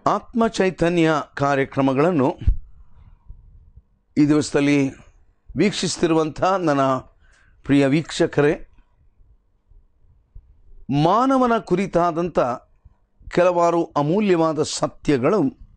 ಆತ್ಮ ಚೈತನ್ಯ ಕಾರ್ಯಕ್ರಮಗಳನ್ನು ಈ ದಿವಸದಲ್ಲಿ ವೀಕ್ಷಿಸ್ತಿರುವಂಥ ನನ್ನ ಪ್ರಿಯ ವೀಕ್ಷಕರೇ ಮಾನವನ ಕುರಿತಾದಂಥ ಕೆಲವಾರು ಅಮೂಲ್ಯವಾದ ಸತ್ಯಗಳು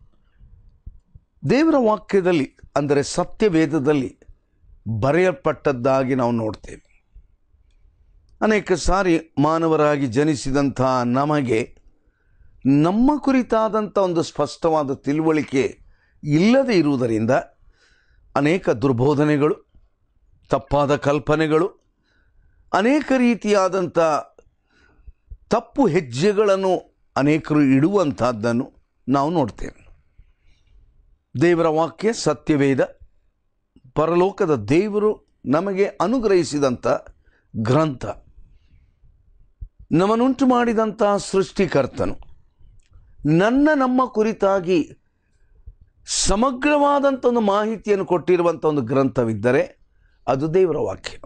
ದೇವರ ವಾಕ್ಯದಲ್ಲಿ ಅಂದರೆ ಸತ್ಯವೇದದಲ್ಲಿ ಬರೆಯಲ್ಪಟ್ಟದ್ದಾಗಿ ನಾವು ನೋಡ್ತೇವೆ ಅನೇಕ ಸಾರಿ ಮಾನವರಾಗಿ ಜನಿಸಿದಂಥ ನಮಗೆ ನಮ್ಮ ಕುರಿತಾದಂಥ ಒಂದು ಸ್ಪಷ್ಟವಾದ ತಿಳುವಳಿಕೆ ಇಲ್ಲದೆ ಇರುವುದರಿಂದ ಅನೇಕ ದುರ್ಬೋಧನೆಗಳು ತಪ್ಪಾದ ಕಲ್ಪನೆಗಳು ಅನೇಕ ರೀತಿಯಾದಂಥ ತಪ್ಪು ಹೆಜ್ಜೆಗಳನ್ನು ಅನೇಕರು ಇಡುವಂಥದ್ದನ್ನು ನಾವು ನೋಡ್ತೇವೆ ದೇವರ ವಾಕ್ಯ ಸತ್ಯವೇದ ಪರಲೋಕದ ದೇವರು ನಮಗೆ ಅನುಗ್ರಹಿಸಿದಂಥ ಗ್ರಂಥ ನಮ್ಮನ್ನುಂಟು ಮಾಡಿದಂಥ ಸೃಷ್ಟಿಕರ್ತನು ನನ್ನ ನಮ್ಮ ಕುರಿತಾಗಿ ಸಮಗ್ರವಾದಂಥ ಒಂದು ಮಾಹಿತಿಯನ್ನು ಕೊಟ್ಟಿರುವಂಥ ಒಂದು ಗ್ರಂಥವಿದ್ದರೆ ಅದು ದೇವರ ವಾಕ್ಯ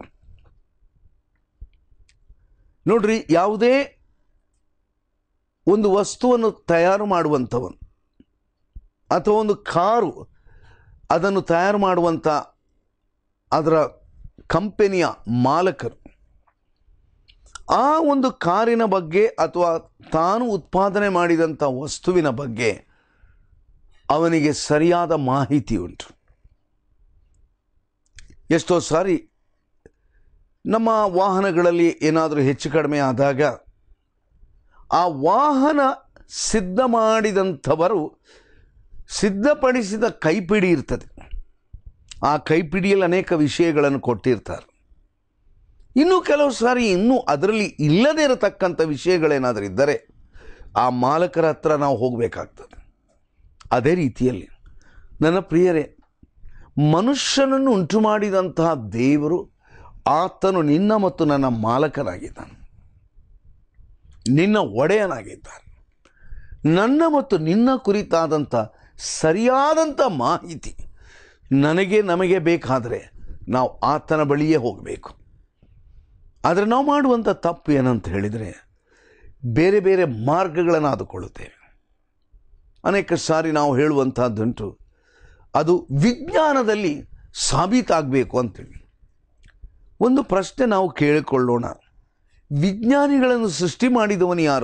ನೋಡ್ರಿ ಯಾವುದೇ ಒಂದು ವಸ್ತುವನ್ನು ತಯಾರು ಮಾಡುವಂಥವನು ಅಥವಾ ಒಂದು ಕಾರು ಅದನ್ನು ತಯಾರು ಮಾಡುವಂಥ ಅದರ ಕಂಪನಿಯ ಮಾಲಕರು ಆ ಒಂದು ಕಾರಿನ ಬಗ್ಗೆ ಅಥವಾ ತಾನು ಉತ್ಪಾದನೆ ಮಾಡಿದಂಥ ವಸ್ತುವಿನ ಬಗ್ಗೆ ಅವನಿಗೆ ಸರಿಯಾದ ಮಾಹಿತಿ ಉಂಟು ಎಷ್ಟೋ ಸಾರಿ ನಮ್ಮ ವಾಹನಗಳಲ್ಲಿ ಏನಾದರೂ ಹೆಚ್ಚು ಕಡಿಮೆ ಆದಾಗ ಆ ವಾಹನ ಸಿದ್ಧ ಮಾಡಿದಂಥವರು ಸಿದ್ಧಪಡಿಸಿದ ಕೈಪಿಡಿ ಇರ್ತದೆ ಆ ಕೈಪಿಡಿಯಲ್ಲಿ ಅನೇಕ ವಿಷಯಗಳನ್ನು ಕೊಟ್ಟಿರ್ತಾರೆ ಇನ್ನು ಕೆಲವು ಸಾರಿ ಇನ್ನೂ ಅದರಲ್ಲಿ ಇಲ್ಲದೇ ಇರತಕ್ಕಂಥ ವಿಷಯಗಳೇನಾದರೂ ಇದ್ದರೆ ಆ ಮಾಲಕರ ಹತ್ರ ನಾವು ಹೋಗಬೇಕಾಗ್ತದೆ ಅದೇ ರೀತಿಯಲ್ಲಿ ನನ್ನ ಪ್ರಿಯರೇ ಮನುಷ್ಯನನ್ನು ಉಂಟು ಮಾಡಿದಂತಹ ದೇವರು ಆತನು ನಿನ್ನ ಮತ್ತು ನನ್ನ ಮಾಲಕನಾಗಿದ್ದಾನೆ ನಿನ್ನ ಒಡೆಯನಾಗಿದ್ದಾನೆ ನನ್ನ ಮತ್ತು ನಿನ್ನ ಕುರಿತಾದಂಥ ಸರಿಯಾದಂಥ ಮಾಹಿತಿ ನನಗೆ ನಮಗೆ ಬೇಕಾದರೆ ನಾವು ಆತನ ಬಳಿಯೇ ಹೋಗಬೇಕು ಆದರೆ ನಾವು ಮಾಡುವಂಥ ತಪ್ಪು ಏನಂತ ಹೇಳಿದರೆ ಬೇರೆ ಬೇರೆ ಮಾರ್ಗಗಳನ್ನು ಆದುಕೊಳ್ಳುತ್ತೇವೆ ಅನೇಕ ಸಾರಿ ನಾವು ಹೇಳುವಂಥದ್ದುಂಟು ಅದು ವಿಜ್ಞಾನದಲ್ಲಿ ಸಾಬೀತಾಗಬೇಕು ಅಂತೇಳಿ ಒಂದು ಪ್ರಶ್ನೆ ನಾವು ಕೇಳಿಕೊಳ್ಳೋಣ ವಿಜ್ಞಾನಿಗಳನ್ನು ಸೃಷ್ಟಿ ಮಾಡಿದವನು ಯಾರು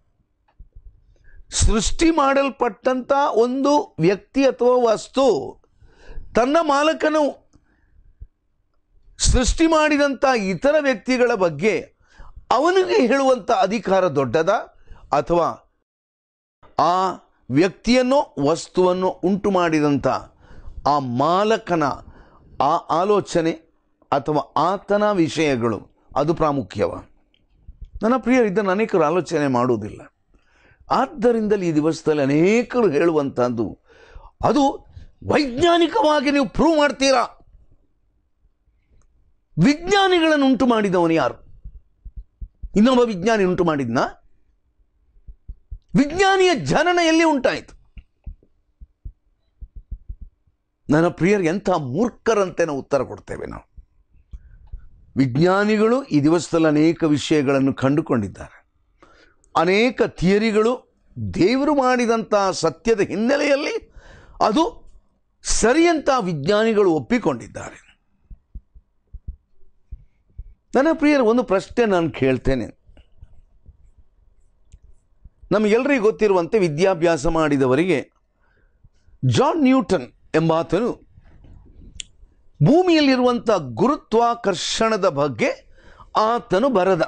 ಸೃಷ್ಟಿ ಮಾಡಲ್ಪಟ್ಟಂಥ ಒಂದು ವ್ಯಕ್ತಿ ಅಥವಾ ವಸ್ತು ತನ್ನ ಮಾಲಕನು ಸೃಷ್ಟಿ ಮಾಡಿದಂಥ ಇತರ ವ್ಯಕ್ತಿಗಳ ಬಗ್ಗೆ ಅವನಿಗೆ ಹೇಳುವಂಥ ಅಧಿಕಾರ ದೊಡ್ಡದ ಅಥವಾ ಆ ವ್ಯಕ್ತಿಯನ್ನು ವಸ್ತುವನ್ನು ಉಂಟು ಮಾಡಿದಂಥ ಆ ಮಾಲಕನ ಆ ಆಲೋಚನೆ ಅಥವಾ ಆತನ ವಿಷಯಗಳು ಅದು ಪ್ರಾಮುಖ್ಯವ ನನ್ನ ಪ್ರಿಯರು ಇದನ್ನು ಅನೇಕರು ಆಲೋಚನೆ ಮಾಡುವುದಿಲ್ಲ ಆದ್ದರಿಂದಲೇ ಈ ದಿವಸದಲ್ಲಿ ಅನೇಕರು ಹೇಳುವಂಥದ್ದು ಅದು ವೈಜ್ಞಾನಿಕವಾಗಿ ನೀವು ಪ್ರೂವ್ ಮಾಡ್ತೀರಾ ವಿಜ್ಞಾನಿಗಳನ್ನು ಉಂಟು ಮಾಡಿದವನು ಯಾರು ಇನ್ನೊಬ್ಬ ವಿಜ್ಞಾನಿ ಉಂಟು ಮಾಡಿದ್ನ ವಿಜ್ಞಾನಿಯ ಜನನ ಎಲ್ಲಿ ಉಂಟಾಯಿತು ನನ್ನ ಪ್ರಿಯರು ಎಂಥ ಮೂರ್ಖರಂತೆ ನಾವು ಉತ್ತರ ಕೊಡ್ತೇವೆ ನಾವು ವಿಜ್ಞಾನಿಗಳು ಈ ದಿವಸದಲ್ಲಿ ಅನೇಕ ವಿಷಯಗಳನ್ನು ಕಂಡುಕೊಂಡಿದ್ದಾರೆ ಅನೇಕ ಥಿಯರಿಗಳು ದೇವರು ಮಾಡಿದಂಥ ಸತ್ಯದ ಹಿನ್ನೆಲೆಯಲ್ಲಿ ಅದು ಸರಿಯಂತ ವಿಜ್ಞಾನಿಗಳು ಒಪ್ಪಿಕೊಂಡಿದ್ದಾರೆ ನನ್ನ ಪ್ರಿಯರ ಒಂದು ಪ್ರಶ್ನೆ ನಾನು ಕೇಳ್ತೇನೆ ನಮಗೆಲ್ಲರಿಗೂ ಗೊತ್ತಿರುವಂತೆ ವಿದ್ಯಾಭ್ಯಾಸ ಮಾಡಿದವರಿಗೆ ಜಾನ್ ನ್ಯೂಟನ್ ಎಂಬಾತನು ಭೂಮಿಯಲ್ಲಿರುವಂಥ ಗುರುತ್ವಾಕರ್ಷಣದ ಬಗ್ಗೆ ಆತನು ಬರದ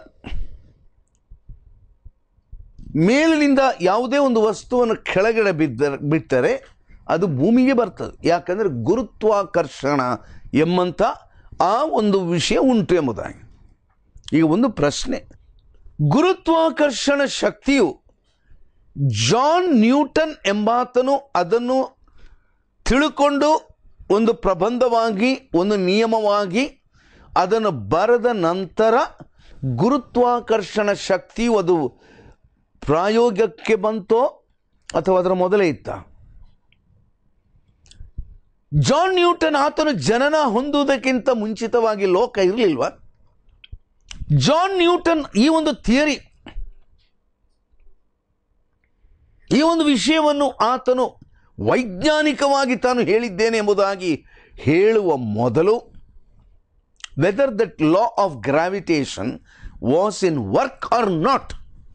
ಮೇಲಿನಿಂದ ಯಾವುದೇ ಒಂದು ವಸ್ತುವನ್ನು ಕೆಳಗಡೆ ಬಿದ್ದ ಬಿಟ್ಟರೆ ಅದು ಭೂಮಿಗೆ ಬರ್ತದೆ ಯಾಕಂದರೆ ಗುರುತ್ವಾಕರ್ಷಣ ಎಂಬಂಥ ಆ ಒಂದು ವಿಷಯ ಉಂಟು ಎಂಬುದಾಗಿ ಈಗ ಒಂದು ಪ್ರಶ್ನೆ ಗುರುತ್ವಾಕರ್ಷಣ ಶಕ್ತಿಯು ಜಾನ್ ನ್ಯೂಟನ್ ಎಂಬಾತನು ಅದನ್ನು ತಿಳ್ಕೊಂಡು ಒಂದು ಪ್ರಬಂಧವಾಗಿ ಒಂದು ನಿಯಮವಾಗಿ ಅದನ್ನು ಬರೆದ ನಂತರ ಗುರುತ್ವಾಕರ್ಷಣ ಶಕ್ತಿಯು ಅದು ಪ್ರಾಯೋಗಕ್ಕೆ ಬಂತೋ ಅಥವಾ ಅದರ ಮೊದಲೇ ಇತ್ತ ಜಾನ್ ನ್ಯೂಟನ್ ಆತನು ಜನನ ಹೊಂದುವುದಕ್ಕಿಂತ ಮುಂಚಿತವಾಗಿ ಲೋಕ ಇರಲಿಲ್ವಾ ಜಾನ್ ನ್ಯೂಟನ್ ಈ ಒಂದು ಥಿಯರಿ ಈ ಒಂದು ವಿಷಯವನ್ನು ಆತನು ವೈಜ್ಞಾನಿಕವಾಗಿ ತಾನು ಹೇಳಿದ್ದೇನೆ ಎಂಬುದಾಗಿ ಹೇಳುವ ಮೊದಲು whether that law of gravitation was in work or not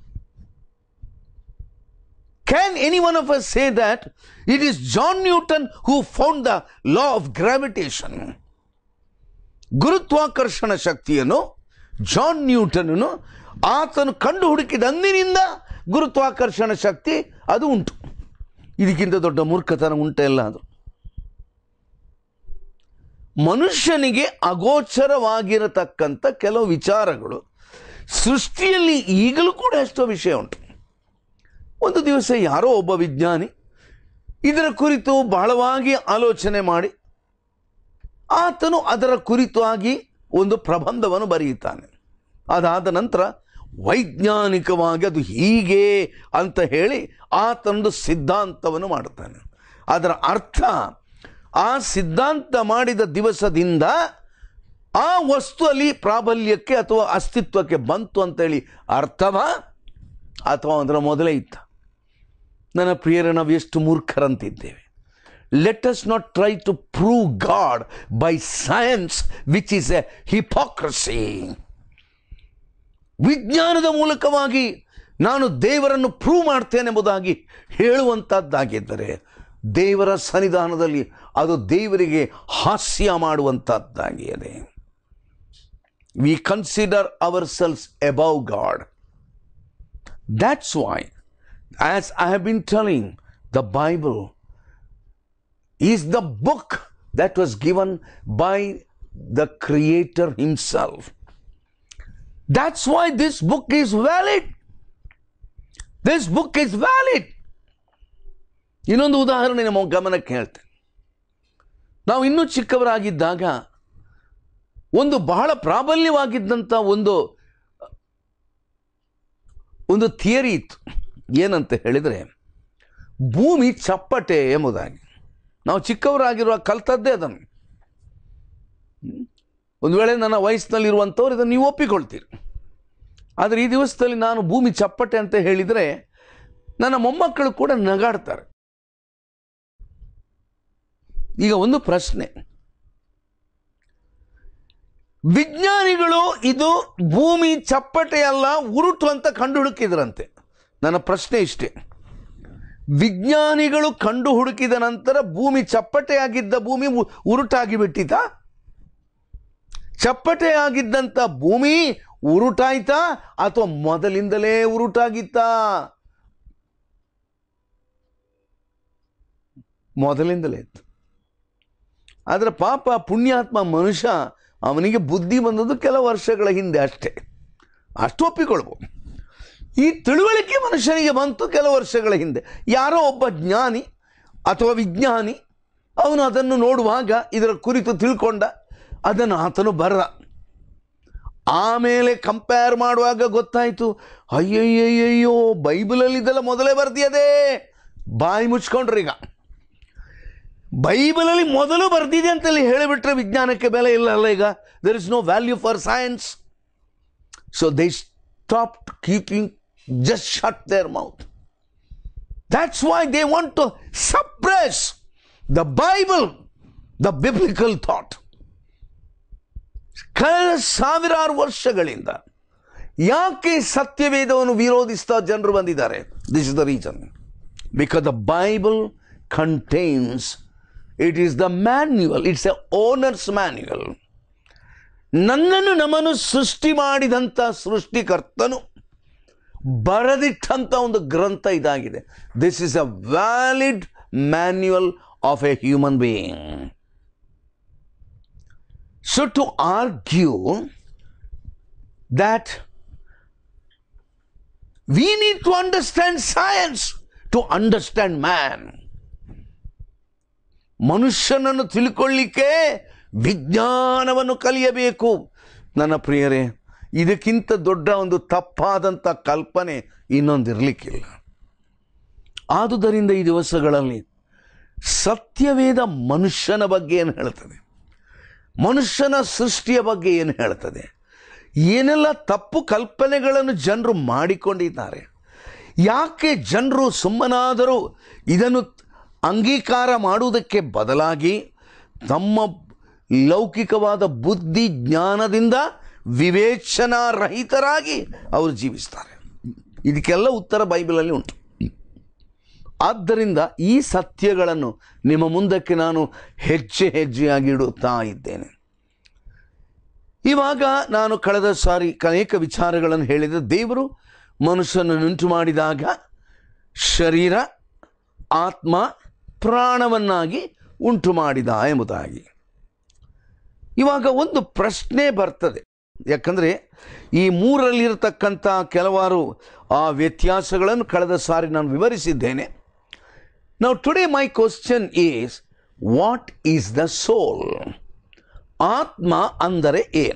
Can any one of us say that it is John Newton who found the law of gravitation? ಗುರುತ್ವಾಕರ್ಷಣ ಶಕ್ತಿಯನ್ನು ಜಾನ್ ನ್ಯೂಟನನು ಆತನು ಕಂಡು ಹುಡುಕಿದ ಅಂದಿನಿಂದ ಗುರುತ್ವಾಕರ್ಷಣ ಶಕ್ತಿ ಅದು ಉಂಟು ಇದಕ್ಕಿಂತ ದೊಡ್ಡ ಮೂರ್ಖತನ ಉಂಟೆಲ್ಲ ಅದು ಮನುಷ್ಯನಿಗೆ ಅಗೋಚರವಾಗಿರತಕ್ಕಂಥ ಕೆಲವು ವಿಚಾರಗಳು ಸೃಷ್ಟಿಯಲ್ಲಿ ಈಗಲೂ ಕೂಡ ಎಷ್ಟೋ ವಿಷಯ ಉಂಟು ಒಂದು ದಿವಸ ಯಾರೋ ಒಬ್ಬ ವಿಜ್ಞಾನಿ ಇದರ ಕುರಿತು ಬಹಳವಾಗಿ ಆಲೋಚನೆ ಮಾಡಿ ಆತನು ಅದರ ಕುರಿತಾಗಿ ಒಂದು ಪ್ರಬಂಧವನ್ನು ಬರೆಯುತ್ತಾನೆ ಅದಾದ ನಂತರ ವೈಜ್ಞಾನಿಕವಾಗಿ ಅದು ಹೀಗೆ ಅಂತ ಹೇಳಿ ಆತನೊಂದು ಸಿದ್ಧಾಂತವನ್ನು ಮಾಡುತ್ತಾನೆ ಅದರ ಅರ್ಥ ಆ ಸಿದ್ಧಾಂತ ಮಾಡಿದ ದಿವಸದಿಂದ ಆ ವಸ್ತು ಅಲ್ಲಿ ಪ್ರಾಬಲ್ಯಕ್ಕೆ ಅಥವಾ ಅಸ್ತಿತ್ವಕ್ಕೆ ಬಂತು ಅಂತೇಳಿ ಅರ್ಥವಾ ಅಥವಾ ಅದರ ಮೊದಲೇ ಇತ್ತ ನನ್ನ ಪ್ರಿಯರೇ ನಾವು ಎಷ್ಟು ಮೂರ್ಖರಂತಿದ್ದೇವೆ let us not try to prove God by science which is a hypocrisy ವಿಜ್ಞಾನದ ಮೂಲಕವಾಗಿ ನಾನು ದೇವರನ್ನು ಪ್ರೂವ್ ಮಾಡ್ತೇನೆ ಎಂಬುದಾಗಿ ಹೇಳುವಂಥದ್ದಾಗಿದ್ದರೆ ದೇವರ ಸನ್ನಿಧಾನದಲ್ಲಿ ಅದು ದೇವರಿಗೆ ಹಾಸ್ಯ ಮಾಡುವಂಥದ್ದಾಗಿದೆ we consider ourselves above God That's why, as I have been telling, the Bible is the book that was given by the Creator Himself. That's why this book is valid. This book is valid. ಇನ್ನೊಂದು ಉದಾಹರಣೆ ನಮ್ಮ ಗಮನಕ್ಕೆ ಹೇಳ್ತೇನೆ ನಾವು ಇನ್ನೂ ಚಿಕ್ಕವರಾಗಿದ್ದಾಗ ಒಂದು ಬಹಳ ಪ್ರಾಬಲ್ಯವಾಗಿದ್ದಂಥ ಒಂದು ಒಂದು ಥಿಯರಿ ಇತ್ತು ಏನಂತ ಹೇಳಿದರೆ ಭೂಮಿ ಚಪ್ಪಟೆ ಎಂಬುದಾಗಿ ನಾವು ಚಿಕ್ಕವರಾಗಿರುವ ಕಲ್ತದ್ದೇ ಅದನ್ನು ಹ್ಮ್? ಒಂದು ವೇಳೆ ನನ್ನ ವಯಸ್ಸಿನಲ್ಲಿರುವಂಥವ್ರು ಇದನ್ನು ನೀವು ಒಪ್ಪಿಕೊಳ್ತೀರಿ ಆದರೆ ಈ ದಿವಸದಲ್ಲಿ ನಾನು ಭೂಮಿ ಚಪ್ಪಟೆ ಅಂತ ಹೇಳಿದರೆ ನನ್ನ ಮೊಮ್ಮಕ್ಕಳು ಕೂಡ ನಗಾಡ್ತಾರೆ ಈಗ ಒಂದು ಪ್ರಶ್ನೆ ವಿಜ್ಞಾನಿಗಳು ಇದು ಭೂಮಿ ಚಪ್ಪಟೆ ಅಲ್ಲ ಉರುಟು ಅಂತ ಕಂಡು ಹುಡುಕಿದ್ರಂತೆ ನನ್ನ ಪ್ರಶ್ನೆ ಇಷ್ಟೇ ವಿಜ್ಞಾನಿಗಳು ಕಂಡು ಹುಡುಕಿದ ನಂತರ ಭೂಮಿ ಚಪ್ಪಟೆಯಾಗಿದ್ದ ಭೂಮಿ ಉ- ಉರುಟಾಗಿ ಬಿಟ್ಟಿತಾ ಚಪ್ಪಟೆಯಾಗಿದ್ದಂಥ ಭೂಮಿ ಉರುಟಾಯ್ತಾ ಅಥವಾ ಮೊದಲಿಂದಲೇ ಉರುಟಾಗಿತ್ತಾ ಮೊದಲಿಂದಲೇ ಇತ್ತು ಆದರೆ ಪಾಪ ಪುಣ್ಯಾತ್ಮ ಮನುಷ್ಯ ಅವನಿಗೆ ಬುದ್ಧಿ ಬಂದದ್ದು ಕೆಲವು ವರ್ಷಗಳ ಹಿಂದೆ ಅಷ್ಟೇ ಅಷ್ಟು ಒಪ್ಪಿಕೊಳ್ಬೋದು ಈ ತಿಳುವಳಿಕೆ ಮನುಷ್ಯನಿಗೆ ಬಂತು ಕೆಲವು ವರ್ಷಗಳ ಹಿಂದೆ ಯಾರೋ ಒಬ್ಬ ಜ್ಞಾನಿ ಅಥವಾ ವಿಜ್ಞಾನಿ ಅವನು ಅದನ್ನು ನೋಡುವಾಗ ಇದರ ಕುರಿತು ತಿಳ್ಕೊಂಡ ಅದನ್ನು ಆತನು ಬರೆದ ಆಮೇಲೆ ಕಂಪೇರ್ ಮಾಡುವಾಗ ಗೊತ್ತಾಯಿತು ಅಯ್ಯಯ್ಯಯ್ಯಯ್ಯೋ ಬೈಬಲಲ್ಲಿ ಇದೆಲ್ಲ ಮೊದಲೇ ಬರ್ದಿಯದೇ ಬಾಯಿ ಮುಚ್ಕೊಂಡ್ರೀಗ ಬೈಬಲಲ್ಲಿ ಮೊದಲು ಬರ್ದಿದೆ ಅಂತೇಳಿ ಹೇಳಿಬಿಟ್ರೆ ವಿಜ್ಞಾನಕ್ಕೆ ಬೆಲೆ ಇಲ್ಲ ಅಲ್ಲ ಈಗ there is no value for science so they stop keeping just shut their mouth That's why they want to suppress the Bible, the biblical thought. ಕಳೆದ ಸಾವಿರಾರು ವರ್ಷಗಳಿಂದ ಯಾಕೆ ಸತ್ಯವೇದವನ್ನು ವಿರೋಧಿಸ್ತಾ ಜನರು ಬಂದಿದ್ದಾರೆ this is the reason because the Bible contains it is the manual it's a owners manual ನನ್ನನ್ನು ನಮ್ಮನ್ನು ಸೃಷ್ಟಿ ಮಾಡಿದಂಥ ಸೃಷ್ಟಿಕರ್ತನು ಬರೆದಿಟ್ಟಂಥ ಒಂದು ಗ್ರಂಥ ಇದಾಗಿದೆ this is a valid manual of a human being so to argue that we need to understand science to understand man. ಮನುಷ್ಯನನ್ನು ತಿಳ್ಕೊಳ್ಳಿಕ್ಕೆ ವಿಜ್ಞಾನವನ್ನು ಕಲಿಯಬೇಕು ನನ್ನ ಪ್ರಿಯರೇ ಇದಕ್ಕಿಂತ ದೊಡ್ಡ ಒಂದು ತಪ್ಪಾದಂಥ ಕಲ್ಪನೆ ಇನ್ನೊಂದಿರಲಿಕ್ಕಿಲ್ಲ ಆದುದರಿಂದ ಈ ದಿವಸಗಳಲ್ಲಿ ಸತ್ಯವೇದ ಮನುಷ್ಯನ ಬಗ್ಗೆ ಏನು ಹೇಳ್ತದೆ ಮನುಷ್ಯನ ಸೃಷ್ಟಿಯ ಬಗ್ಗೆ ಏನು ಹೇಳ್ತದೆ ಏನೆಲ್ಲ ತಪ್ಪು ಕಲ್ಪನೆಗಳನ್ನು ಜನರು ಮಾಡಿಕೊಂಡಿದ್ದಾರೆ ಯಾಕೆ ಜನರು ಸುಮ್ಮನಾದರೂ ಇದನ್ನು ಅಂಗೀಕಾರ ಮಾಡುವುದಕ್ಕೆ ಬದಲಾಗಿ ತಮ್ಮ ಲೌಕಿಕವಾದ ಬುದ್ಧಿ ಜ್ಞಾನದಿಂದ ವಿವೇಚನಾರಹಿತರಾಗಿ ಅವರು ಜೀವಿಸ್ತಾರೆ ಇದಕ್ಕೆಲ್ಲ ಉತ್ತರ ಬೈಬಲಲ್ಲಿ ಉಂಟು ಆದ್ದರಿಂದ ಈ ಸತ್ಯಗಳನ್ನು ನಿಮ್ಮ ಮುಂದಕ್ಕೆ ನಾನು ಹೆಜ್ಜೆ ಹೆಜ್ಜೆಯಾಗಿ ಇಡುತ್ತಾ ಇದ್ದೇನೆ ಇವಾಗ ನಾನು ಕಳೆದ ಸಾರಿ ಅನೇಕ ವಿಚಾರಗಳನ್ನು ಹೇಳಿದ ದೇವರು ಮನುಷ್ಯನನ್ನುಂಟು ಮಾಡಿದಾಗ ಶರೀರ ಆತ್ಮ ಪ್ರಾಣವನ್ನಾಗಿ ಉಂಟು ಮಾಡಿದ ಎಂಬುದಾಗಿ ಇವಾಗ ಒಂದು ಪ್ರಶ್ನೆ ಬರ್ತದೆ ಯಾಕಂದರೆ ಈ ಮೂರಲ್ಲಿರತಕ್ಕಂಥ ಕೆಲವಾರು ಆ ವ್ಯತ್ಯಾಸಗಳನ್ನು ಕಳೆದ ಸಾರಿ ನಾನು ವಿವರಿಸಿದ್ದೇನೆ ನಾವು today my question is what is the soul ಆತ್ಮ ಅಂದರೆ ಏನು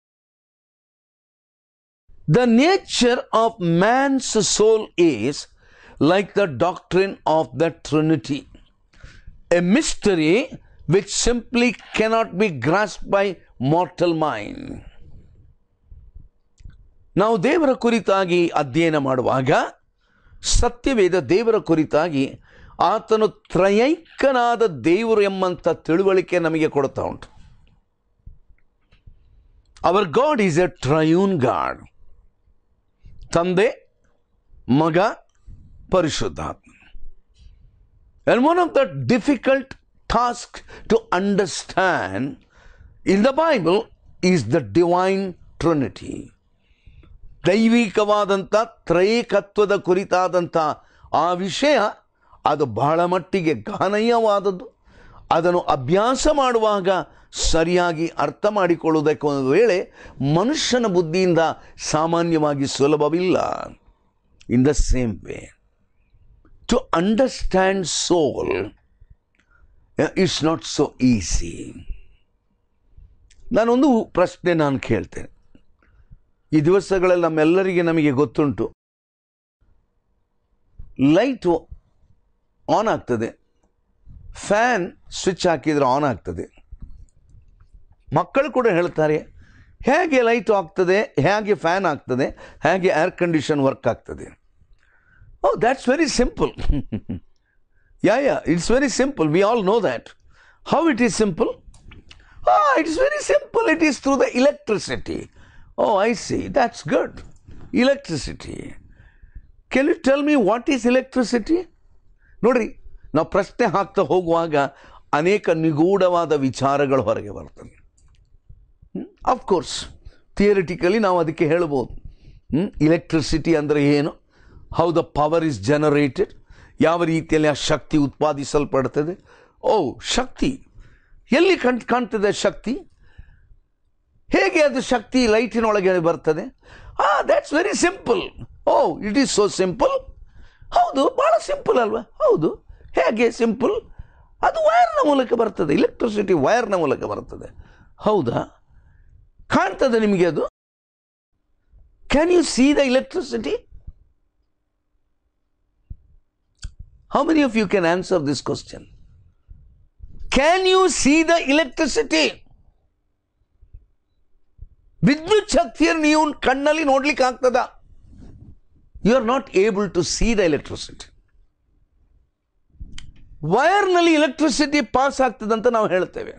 the nature of man's soul is like the doctrine of the Trinity a mystery which simply cannot be grasped by mortal mind ನಾವು ದೇವರ ಕುರಿತಾಗಿ ಅಧ್ಯಯನ ಮಾಡುವಾಗ ಸತ್ಯವೇದ ದೇವರ ಕುರಿತಾಗಿ ಆತನು ತ್ರಯೈಕ್ಯನಾದ ದೇವರು ಎಂಬಂಥ ತಿಳುವಳಿಕೆ ನಮಗೆ ಕೊಡ್ತಾ ಉಂಟು our God is a triune God ತಂದೆ ಮಗ ಪರಿಶುದ್ಧಾತ್ಮ And one of the difficult tasks to understand in the Bible is the divine Trinity. ದೈವಿಕವಾದಂಥ ತ್ರೈಕತ್ವದ ಕುರಿತಾದಂಥ ಆ ವಿಷಯ ಅದು ಬಹಳ ಮಟ್ಟಿಗೆ ಗಹನೀಯವಾದದ್ದು ಅದನ್ನು ಅಭ್ಯಾಸ ಮಾಡುವಾಗ ಸರಿಯಾಗಿ ಅರ್ಥ ಮಾಡಿಕೊಳ್ಳುವುದಕ್ಕೆ ಒಂದು ವೇಳೆ ಮನುಷ್ಯನ ಬುದ್ಧಿಯಿಂದ ಸಾಮಾನ್ಯವಾಗಿ ಸುಲಭವಿಲ್ಲ in the same way to understand soul uh, is not so easy. ನಾನೊಂದು ಪ್ರಶ್ನೆ ನಾನು ಕೇಳ್ತೇನೆ ಈ ದಿವಸಗಳಲ್ಲಿ ನಮ್ಮೆಲ್ಲರಿಗೆ ನಮಗೆ ಗೊತ್ತುಂಟು ಲೈಟು ಆನ್ ಆಗ್ತದೆ ಫ್ಯಾನ್ ಸ್ವಿಚ್ ಹಾಕಿದರೆ ಆನ್ ಆಗ್ತದೆ ಮಕ್ಕಳು ಕೂಡ ಹೇಳ್ತಾರೆ ಹೇಗೆ ಲೈಟ್ ಆಗ್ತದೆ ಹೇಗೆ ಫ್ಯಾನ್ ಆಗ್ತದೆ ಹೇಗೆ ಏರ್ ಕಂಡೀಷನ್ ವರ್ಕ್ ಆಗ್ತದೆ Oh, that's very simple. yeah, yeah, it's very simple. We all know that. How it is simple? Ah, it's very simple. It is through the electricity. Oh, I see. That's good. Electricity. Can you tell me what is electricity? ನೋಡ್ರಿ ನಾವು ಪ್ರಶ್ನೆ ಹಾಕ್ತಾ ಹೋಗುವಾಗ ಅನೇಕ ನಿಗೂಢವಾದ ವಿಚಾರಗಳು ಹೊರಗೆ ಬರ್ತವೆ of course theoretically ನಾವು ಅದಕ್ಕೆ ಹೇಳ್ಬೋದು ಇಲೆಕ್ಟ್ರಿಸಿಟಿ ಅಂದರೆ ಏನು how the power is generated ಯಾವ ರೀತಿಯಲ್ಲಿ ಆ ಶಕ್ತಿ ಉತ್ಪಾದಿಸಲ್ಪಡ್ತದೆ ಓ ಶಕ್ತಿ ಎಲ್ಲಿ ಕಣ್ ಕಾಣ್ತದೆ ಶಕ್ತಿ ಹೇಗೆ ಅದು ಶಕ್ತಿ ಲೈಟಿನೊಳಗೆ ಬರ್ತದೆ ಆ that's very simple oh it is so simple ಹೌದು ಭಾಳ ಸಿಂಪಲ್ ಅಲ್ವಾ ಹೌದು ಹೇಗೆ ಸಿಂಪಲ್ ಅದು ವೈರ್ನ ಮೂಲಕ ಬರ್ತದೆ ಇಲೆಕ್ಟ್ರಿಸಿಟಿ ವೈರ್ನ ಮೂಲಕ ಬರ್ತದೆ ಹೌದಾ ಕಾಣ್ತದೆ ನಿಮಗೆ ಅದು can you see the electricity How many of you can answer this question? Can you see the electricity? ವಿದ್ಯುತ್ ಶಕ್ತಿಯನ್ನು ನೀವು ಕಣ್ಣಲ್ಲಿ ನೋಡ್ಲಿಕ್ಕೆ ಆಗ್ತದ you are not able to see the electricity ವೈರ್ನಲ್ಲಿ ಎಲೆಕ್ಟ್ರಿಸಿಟಿ ಪಾಸ್ ಆಗ್ತದಂತ ನಾವು ಹೇಳ್ತೇವೆ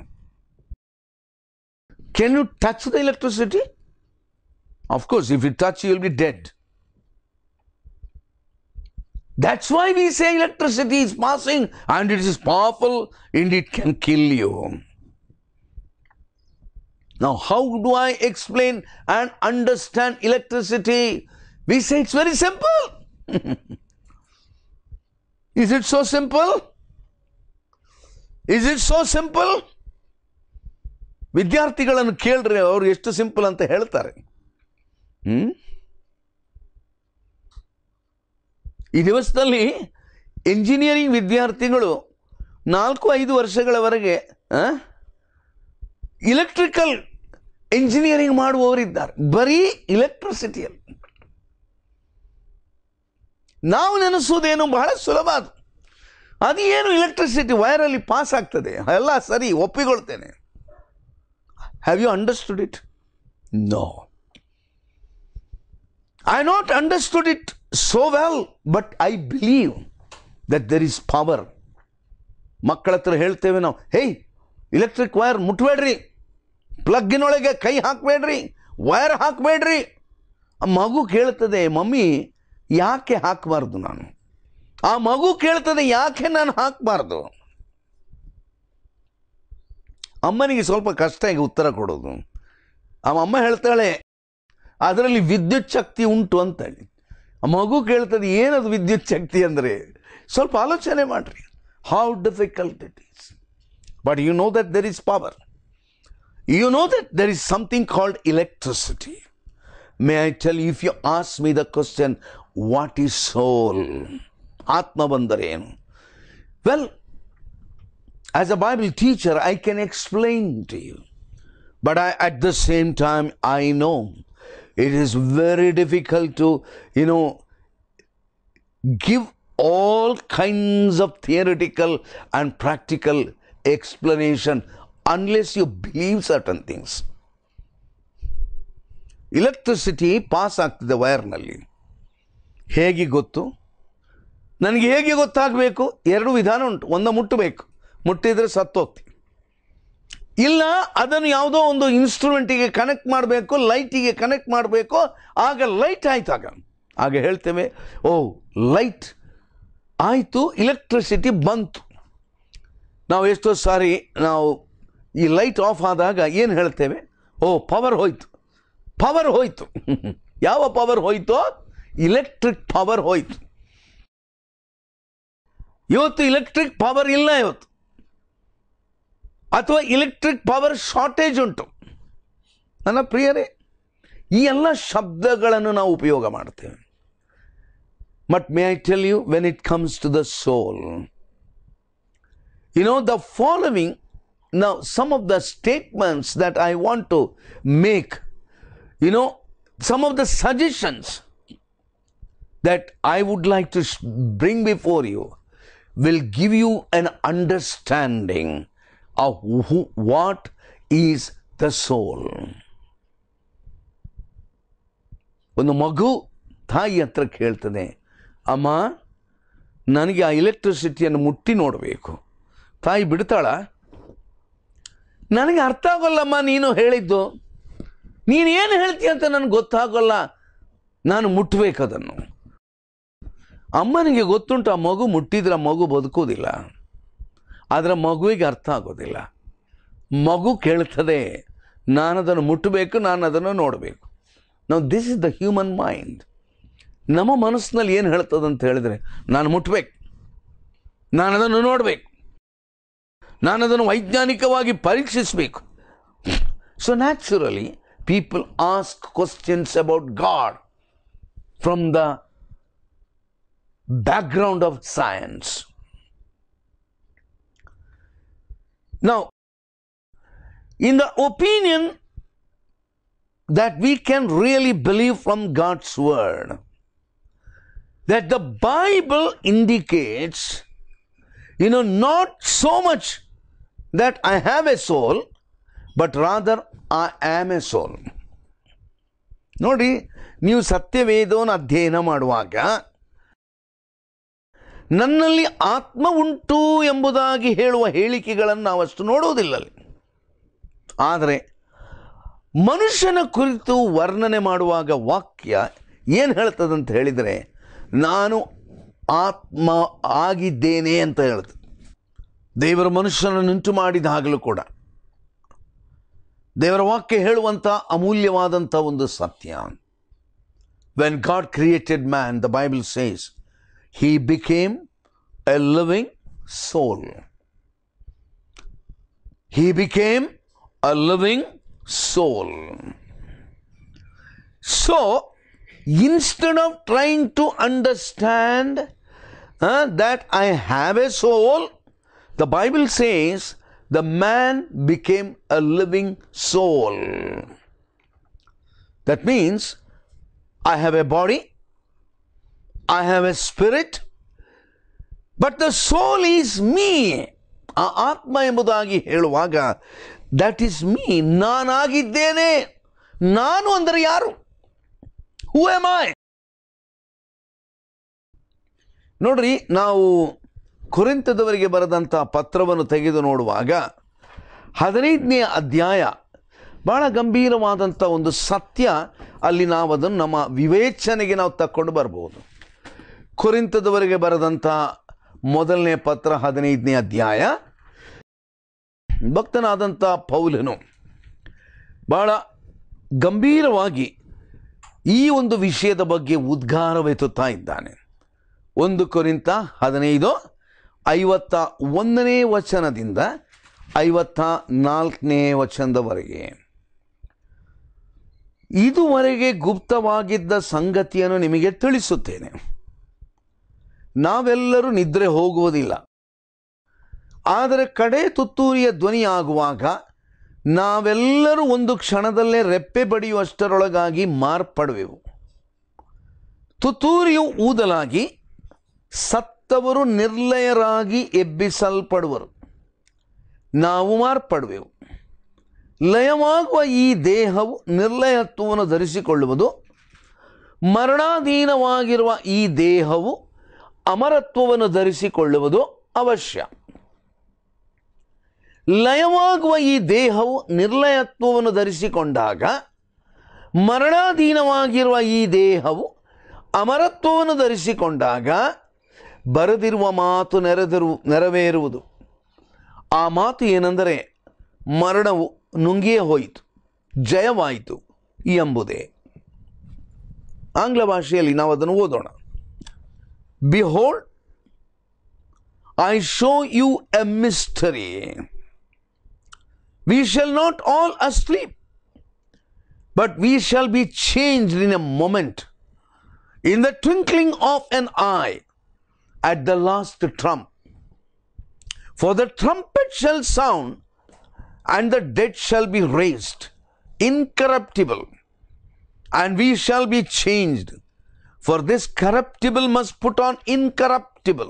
can you touch the electricity of course if you touch you will be dead That's why we say electricity is passing and it is powerful and it can kill you. Now, how do I explain and understand electricity? We say it's very simple. is it so simple? Is it so simple? ವಿದ್ಯಾರ್ಥಿಗಳನ್ನು ಕೇಳ್ರಿ ಅವರು ಎಷ್ಟು simple ಅಂತ ಹೇಳ್ತಾರೆ ಹ್ಮ್ ಈ ದಿವಸದಲ್ಲಿ engineering ವಿದ್ಯಾರ್ಥಿಗಳು ನಾಲ್ಕು ಐದು ವರ್ಷಗಳವರೆಗೆ ಇಲೆಕ್ಟ್ರಿಕಲ್ ಇಂಜಿನಿಯರಿಂಗ್ ಮಾಡುವವರಿದ್ದಾರೆ ಬರೀ ಇಲೆಕ್ಟ್ರಿಸಿಟಿಯಲ್ಲಿ ನಾವು ನೆನೆಸುವುದೇನು ಬಹಳ ಸುಲಭ ಅದು ಅದು ಏನು ಇಲೆಕ್ಟ್ರಿಸಿಟಿ ವೈರಲ್ಲಿ ಪಾಸ್ ಆಗ್ತದೆ ಎಲ್ಲ ಸರಿ ಒಪ್ಪಿಕೊಳ್ತೇನೆ have you understood it no I not understood it so well but I believe that there is power ಮಕ್ಕಳ ಹತ್ರ ಹೇಳ್ತೇವೆ ನಾವು ಹೇಯ್ ಇಲೆಕ್ಟ್ರಿಕ್ ವೈರ್ ಮುಟ್ಬೇಡ್ರಿ ಪ್ಲಗ್ಗಿನೊಳಗೆ ಕೈ ಹಾಕಬೇಡ್ರಿ ವೈರ್ ಹಾಕಬೇಡ್ರಿ ಆ ಮಗು ಕೇಳ್ತದೆ ಮಮ್ಮಿ ಯಾಕೆ ಹಾಕಬಾರ್ದು ನಾನು ಆ ಮಗು ಕೇಳ್ತದೆ ಯಾಕೆ ನಾನು ಹಾಕಬಾರ್ದು ಅಮ್ಮನಿಗೆ ಸ್ವಲ್ಪ ಕಷ್ಟ ಈಗ ಉತ್ತರ ಕೊಡೋದು ಆ ಅಮ್ಮ ಹೇಳ್ತಾಳೆ ಅದರಲ್ಲಿ ವಿದ್ಯುತ್ ಶಕ್ತಿ ಉಂಟು ಅಂತೇಳಿ ಆ ಮಗು ಕೇಳ್ತದೆ ಏನದು ವಿದ್ಯುತ್ ಶಕ್ತಿ ಅಂದರೆ ಸ್ವಲ್ಪ ಆಲೋಚನೆ ಮಾಡ್ರಿ how difficult it is but you know that there is power you know that there is something called electricity. May I tell you, if you ask me the question, what is soul? Atma bandare ಏನು? Well, as a Bible teacher, I can explain to you. But I, at the same time, I know it is very difficult to, you know, give all kinds of theoretical and practical explanation unless you believe certain things. Electricity pass ಆಗ್ತದೆ ವೈರ್ನಲ್ಲಿ ಹೇಗೆ ಗೊತ್ತು ನನಗೆ ಹೇಗೆ ಗೊತ್ತಾಗಬೇಕು ಎರಡು ವಿಧಾನ ಉಂಟು ಒಂದು ಮುಟ್ಟಬೇಕು ಮುಟ್ಟಿದರೆ ಸತ್ತೋಗ್ತಿ ಇಲ್ಲ ಅದನ್ನು ಯಾವುದೋ ಒಂದು ಇನ್ಸ್ಟ್ರೂಮೆಂಟಿಗೆ ಕನೆಕ್ಟ್ ಮಾಡಬೇಕು ಲೈಟಿಗೆ ಕನೆಕ್ಟ್ ಮಾಡಬೇಕು ಆಗ ಲೈಟ್ ಆಯ್ತಾಗ ಆಗ ಹೇಳ್ತೇವೆ ಓ ಲೈಟ್ ಆಯಿತು ಇಲೆಕ್ಟ್ರಿಸಿಟಿ ಬಂತು ನಾವು ಎಷ್ಟೋ ಸಾರಿ ನಾವು ಈ ಲೈಟ್ ಆಫ್ ಆದಾಗ ಏನು ಹೇಳ್ತೇವೆ ಓ ಪವರ್ ಹೋಯ್ತು ಪವರ್ ಹೋಯ್ತು ಯಾವ ಪವರ್ ಹೋಯ್ತೋ ಇಲೆಕ್ಟ್ರಿಕ್ ಪವರ್ ಹೋಯ್ತು ಇವತ್ತು ಇಲೆಕ್ಟ್ರಿಕ್ ಪವರ್ ಇಲ್ಲ ಇವತ್ತು ಅಥವಾ ಇಲೆಕ್ಟ್ರಿಕ್ ಪವರ್ ಶಾರ್ಟೇಜ್ ಉಂಟು ನನ್ನ ಪ್ರಿಯರೇ ಈ ಎಲ್ಲ ಶಬ್ದಗಳನ್ನು ನಾವು ಉಪಯೋಗ ಮಾಡ್ತೇವೆ but may I tell you when it comes to the soul you know the following now some of the statements that I want to make, you know, some of the suggestions that I would like to sh- bring before you will give you an understanding of who, what is the soul. ಒಂದು ಮಗು ತಾಯಿ ಹತ್ರ ಕೇಳ್ತದೆ ಅಮ್ಮ ನನಗೆ ಆ ಎಲೆಕ್ಟ್ರಿಸಿಟಿಯನ್ನು ಮುಟ್ಟಿ ನೋಡಬೇಕು ತಾಯಿ ಬಿಡ್ತಾಳ ನನಗೆ ಅರ್ಥ ಆಗೋಲ್ಲಮ್ಮ ನೀನು ಹೇಳಿದ್ದು ನೀನು ಏನು ಹೇಳ್ತೀಯ ಅಂತ ನನಗೆ ಗೊತ್ತಾಗೋಲ್ಲ ನಾನು ಮುಟ್ಟಬೇಕು ಅದನ್ನು ಅಮ್ಮನಿಗೆ ಗೊತ್ತುಂಟು ಆ ಮಗು ಮುಟ್ಟಿದ್ರೆ ಆ ಮಗು ಬದುಕೋದಿಲ್ಲ ಆದರೆ ಮಗುವಿಗೆ ಅರ್ಥ ಆಗೋದಿಲ್ಲ ಮಗು ಕೇಳ್ತದೆ ನಾನು ಅದನ್ನು ಮುಟ್ಟಬೇಕು ನಾನು ಅದನ್ನು ನೋಡಬೇಕು ನಾವು this is the human mind ನಮ್ಮ ಮನಸ್ಸಿನಲ್ಲಿ ಏನು ಹೇಳ್ತದೆ ಅಂತ ಹೇಳಿದರೆ ನಾನು ಮುಟ್ಟಬೇಕು ನಾನು ಅದನ್ನು ನೋಡಬೇಕು ನಾನು ಅದನ್ನು ವೈಜ್ಞಾನಿಕವಾಗಿ ಪರೀಕ್ಷಿಸಬೇಕು so naturally people ask questions about God from the background of science Now, in the opinion that we can really believe from God's word, that the Bible indicates, you know, not so much that I have a soul, but rather I am a soul. ನೋಡಿ ನೀವು ಸತ್ಯವೇದವನ್ನು ಅಧ್ಯಯನ ಮಾಡುವಾಗ ನನ್ನಲ್ಲಿ ಆತ್ಮ ಉಂಟು ಎಂಬುದಾಗಿ ಹೇಳುವ ಹೇಳಿಕೆಗಳನ್ನು ನಾವು ಅಷ್ಟು ನೋಡುವುದಿಲ್ಲ ಅಲ್ಲಿ ಆದರೆ ಮನುಷ್ಯನ ಕುರಿತು ವರ್ಣನೆ ಮಾಡುವಾಗ ವಾಕ್ಯ ಏನು ಹೇಳ್ತದಂತ ಹೇಳಿದರೆ ನಾನು ಆತ್ಮ ಆಗಿದ್ದೇನೆ ಅಂತ ಹೇಳ್ತದೆ ದೇವರ ಮನುಷ್ಯನನ್ನುಂಟು ಮಾಡಿದಾಗಲೂ ಕೂಡ ದೇವರ ವಾಕ್ಯ ಹೇಳುವಂಥ ಅಮೂಲ್ಯವಾದಂಥ ಒಂದು ಸತ್ಯ when God created man the Bible says he became a living soul. He became a living soul. So, instead of trying to understand uh, that I have a soul, the Bible says the man became a living soul. That means I have a body, I have a spirit, but the soul is me. ಆ ಆತ್ಮ ಎಂಬುದಾಗಿ ಹೇಳುವಾಗ that is me ನಾನಾಗಿದ್ದೇನೆ ನಾನು ಅಂದರೆ ಯಾರು ಹೂ M I ನೋಡ್ರಿ ನಾವು ಕುರಿತದವರಿಗೆ ಬರೆದಂಥ ಪತ್ರವನ್ನು ತೆಗೆದು ನೋಡುವಾಗ ಹದಿನೈದನೇ ಅಧ್ಯಾಯ ಬಹಳ ಗಂಭೀರವಾದಂಥ ಒಂದು ಸತ್ಯ ಅಲ್ಲಿ ನಾವು ಅದನ್ನು ನಮ್ಮ ವಿವೇಚನೆಗೆ ನಾವು ತಕ್ಕೊಂಡು ಬರ್ಬೋದು ಕುರಿತದವರಿಗೆ ಬರೆದಂಥ ಮೊದಲನೇ ಪತ್ರ ಹದಿನೈದನೇ ಅಧ್ಯಾಯ ಭಕ್ತನಾದಂಥ ಪೌಲನು ಬಹಳ ಗಂಭೀರವಾಗಿ ಈ ಒಂದು ವಿಷಯದ ಬಗ್ಗೆ ಉದ್ಗಾರವೆತ್ತುತ್ತಾ ಇದ್ದಾನೆ ಒಂದು ಕೊರಿಂತ ಹದಿನೈದು ಐವತ್ತ ಒಂದನೇ ವಚನದಿಂದ ಐವತ್ತ ನಾಲ್ಕನೇ ವಚನದವರೆಗೆ ಇದುವರೆಗೆ ಗುಪ್ತವಾಗಿದ್ದ ಸಂಗತಿಯನ್ನು ನಿಮಗೆ ತಿಳಿಸುತ್ತೇನೆ ನಾವೆಲ್ಲರೂ ನಿದ್ರೆ ಹೋಗುವುದಿಲ್ಲ ಆದರೆ ಕಡೆ ತುತ್ತೂರಿಯ ಧ್ವನಿಯಾಗುವಾಗ ನಾವೆಲ್ಲರೂ ಒಂದು ಕ್ಷಣದಲ್ಲೇ ರೆಪ್ಪೆ ಬಡಿಯುವಷ್ಟರೊಳಗಾಗಿ ಮಾರ್ಪಡುವೆವು ತುತ್ತೂರಿಯು ಊದಲಾಗಿ ಸತ್ತವರು ನಿರ್ಲಯರಾಗಿ ಎಬ್ಬಿಸಲ್ಪಡುವರು ನಾವು ಮಾರ್ಪಡುವೆವು ಲಯವಾಗುವ ಈ ದೇಹವು ನಿರ್ಲಯತ್ವವನ್ನು ಧರಿಸಿಕೊಳ್ಳುವುದು ಮರಣಾಧೀನವಾಗಿರುವ ಈ ದೇಹವು ಅಮರತ್ವವನ್ನು ಧರಿಸಿಕೊಳ್ಳುವುದು ಅವಶ್ಯ ಲಯವಾಗುವ ಈ ದೇಹವು ನಿರ್ಲಯತ್ವವನ್ನು ಧರಿಸಿಕೊಂಡಾಗ ಮರಣಾಧೀನವಾಗಿರುವ ಈ ದೇಹವು ಅಮರತ್ವವನ್ನು ಧರಿಸಿಕೊಂಡಾಗ ಬರೆದಿರುವ ಮಾತು ನೆರೆದಿರು ನೆರವೇರುವುದು ಆ ಮಾತು ಏನೆಂದರೆ ಮರಣವು ನುಂಗಿಯೇ ಹೋಯಿತು ಜಯವಾಯಿತು ಎಂಬುದೇ ಆಂಗ್ಲ ಭಾಷೆಯಲ್ಲಿ ನಾವು ಅದನ್ನು ಓದೋಣ behold I show you a mystery we shall not all asleep, but we shall be changed in a moment, in the twinkling of an eye, at the last trump. For the trumpet shall sound, and the dead shall be raised, incorruptible, and we shall be changed. For this corruptible must put on incorruptible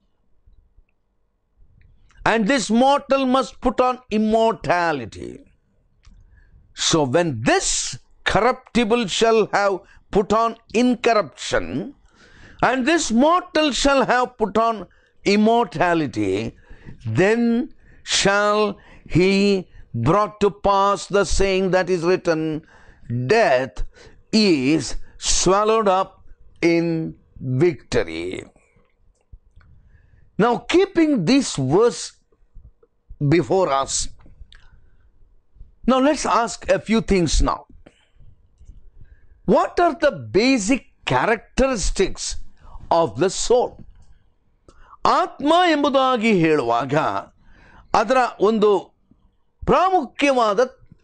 and this mortal must put on immortality. So, when this corruptible shall have put on incorruption, and this mortal shall have put on immortality, then shall he brought to pass the saying that is written, Death is swallowed up in victory. Now, keeping this verse before us, now let's ask a few things now. What are the basic characteristics of the soul? ಆತ್ಮ ಎಂಬುದಾಗಿ ಹೇಳುವಾಗ ಅದರ ಒಂದು ಪ್ರಾಮುಖ್ಯವಾದ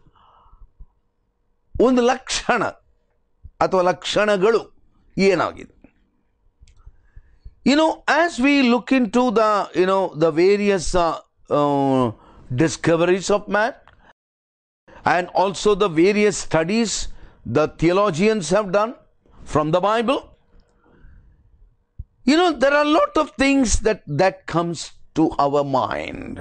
ಒಂದು ಲಕ್ಷಣ ಅಥವಾ ಲಕ್ಷಣಗಳು ಏನಾಗಿದೆ you know as we look into the you know the various uh, uh, discoveries of man and also the various studies the theologians have done from the bible you know there are a lot of things that that comes to our mind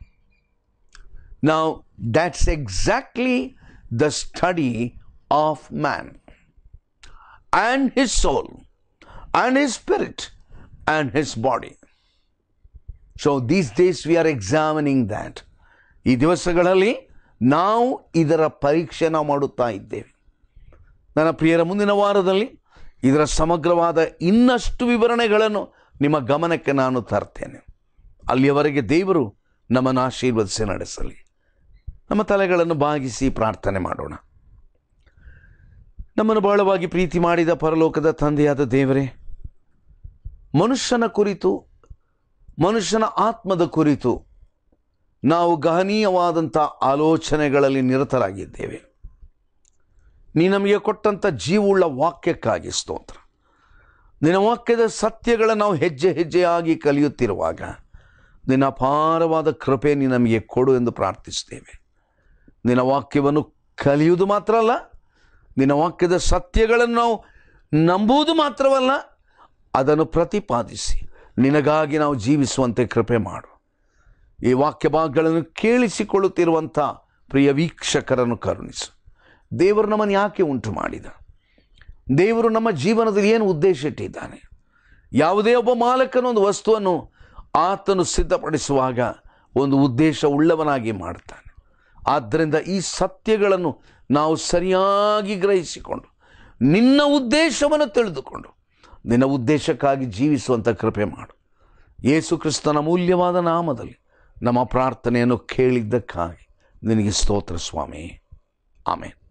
now that's exactly the study of man and his soul and his spirit and his body. So these days we are examining that. ಈ ದಿವಸಗಳಲ್ಲಿ ನಾವು ಇದರ ಪರೀಕ್ಷೆ ನಾವು ಮಾಡುತ್ತಾ ಇದ್ದೇವೆ ನನ್ನ ಪ್ರಿಯರ ಮುಂದಿನ ವಾರದಲ್ಲಿ ಇದರ ಸಮಗ್ರವಾದ ಇನ್ನಷ್ಟು ವಿವರಣೆಗಳನ್ನು ನಿಮ್ಮ ಗಮನಕ್ಕೆ ನಾನು ತರ್ತೇನೆ ಅಲ್ಲಿಯವರೆಗೆ ದೇವರು ನಮ್ಮನ್ನು ಆಶೀರ್ವದಿಸಿ ನಡೆಸಲಿ ನಮ್ಮ ತಲೆಗಳನ್ನು ಬಾಗಿಸಿ ಪ್ರಾರ್ಥನೆ ಮಾಡೋಣ ನಮ್ಮನ್ನು ಬಹಳವಾಗಿ ಪ್ರೀತಿ ಮಾಡಿದ ಪರಲೋಕದ ತಂದೆಯಾದ ದೇವರೇ ಮನುಷ್ಯನ ಕುರಿತು ಮನುಷ್ಯನ ಆತ್ಮದ ಕುರಿತು ನಾವು ಗಹನೀಯವಾದಂಥ ಆಲೋಚನೆಗಳಲ್ಲಿ ನಿರತರಾಗಿದ್ದೇವೆ ನೀ ನಮಗೆ ಕೊಟ್ಟಂಥ ಜೀವವುಳ್ಳ ವಾಕ್ಯಕ್ಕಾಗಿ ಸ್ತೋತ್ರ ನಿನ್ನ ವಾಕ್ಯದ ಸತ್ಯಗಳನ್ನು ನಾವು ಹೆಜ್ಜೆ ಹೆಜ್ಜೆಯಾಗಿ ಕಲಿಯುತ್ತಿರುವಾಗ ನಿನ್ನ ಅಪಾರವಾದ ಕೃಪೆ ನೀ ನಮಗೆ ಕೊಡು ಎಂದು ಪ್ರಾರ್ಥಿಸ್ತೇವೆ ನಿನ್ನ ವಾಕ್ಯವನ್ನು ಕಲಿಯುವುದು ಮಾತ್ರ ಅಲ್ಲ ನಿನ್ನ ವಾಕ್ಯದ ಸತ್ಯಗಳನ್ನು ನಾವು ನಂಬುವುದು ಮಾತ್ರವಲ್ಲ ಅದನ್ನು ಪ್ರತಿಪಾದಿಸಿ ನಿನಗಾಗಿ ನಾವು ಜೀವಿಸುವಂತೆ ಕೃಪೆ ಮಾಡು ಈ ವಾಕ್ಯ ಭಾಗಗಳನ್ನು ಕೇಳಿಸಿಕೊಳ್ಳುತ್ತಿರುವಂಥ ಪ್ರಿಯ ವೀಕ್ಷಕರನ್ನು ಕರುಣಿಸು ದೇವರು ನಮ್ಮನ್ನು ಯಾಕೆ ಉಂಟು ಮಾಡಿದ ದೇವರು ನಮ್ಮ ಜೀವನದಲ್ಲಿ ಏನು ಉದ್ದೇಶ ಇಟ್ಟಿದ್ದಾನೆ ಯಾವುದೇ ಒಬ್ಬ ಮಾಲಕನ ಒಂದು ವಸ್ತುವನ್ನು ಆತನು ಸಿದ್ಧಪಡಿಸುವಾಗ ಒಂದು ಉದ್ದೇಶ ಉಳ್ಳವನಾಗಿ ಮಾಡ್ತಾನೆ ಆದ್ದರಿಂದ ಈ ಸತ್ಯಗಳನ್ನು ನಾವು ಸರಿಯಾಗಿ ಗ್ರಹಿಸಿಕೊಂಡು ನಿನ್ನ ಉದ್ದೇಶವನ್ನು ತಿಳಿದುಕೊಂಡು ನಿನ್ನ ಉದ್ದೇಶಕ್ಕಾಗಿ ಜೀವಿಸುವಂಥ ಕೃಪೆ ಮಾಡು ಯೇಸು ಕ್ರಿಸ್ತನ ಮೂಲ್ಯವಾದ ನಾಮದಲ್ಲಿ ನಮ್ಮ ಪ್ರಾರ್ಥನೆಯನ್ನು ಕೇಳಿದ್ದಕ್ಕಾಗಿ ನಿನಗೆ ಸ್ತೋತ್ರ ಸ್ವಾಮಿ ಆಮೇಲೆ